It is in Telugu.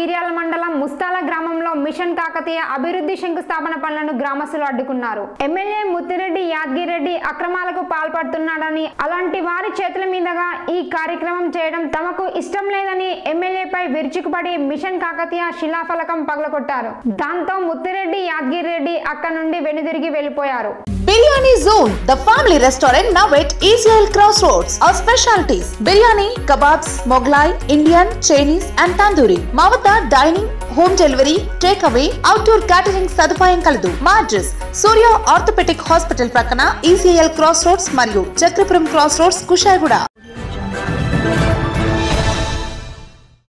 ఈర్యాల మండలం ముస్తాల గ్రామంలో మిషన్ కాకతీయ అభివృద్ధి శంకుస్థాపన పనులను గ్రామస్తులు అడ్డుకున్నారు ఎమ్మెల్యే ముత్తిరెడ్డి యాదగిరెడ్డి అక్రమాలకు పాల్పడుతున్నాడని అలాంటి వారి చేతుల మీదుగా ఈ కార్యక్రమం చేయడం తమకు ఇష్టం లేదని ఎమ్మెల్యేపై విరుచుకుపడి మిషన్ కాకతీయ శిలాఫలకం పగలగొట్టారు దాంతో ముత్తిరెడ్డి యాదగిరెడ్డి అక్కడి నుండి వెనుదిరిగి వెళ్లిపోయారు biryani zone the family restaurant now at ఈజ్రాయల్ cross roads our specialities biryani kebabs Mughlai Indian Chinese and tandoori మా వద్ద dining home delivery take away outdoor catering సదుపాయం కలదు మా అడ్రస్ సూర్య ఆర్థోపెటిక్ హాస్పిటల్ ప్రక్కన ఈసీఎల్ క్రాస్ రోడ్స్ మరియు చక్రపురం క్రాస్ రోడ్స్ కుషాయిగూడ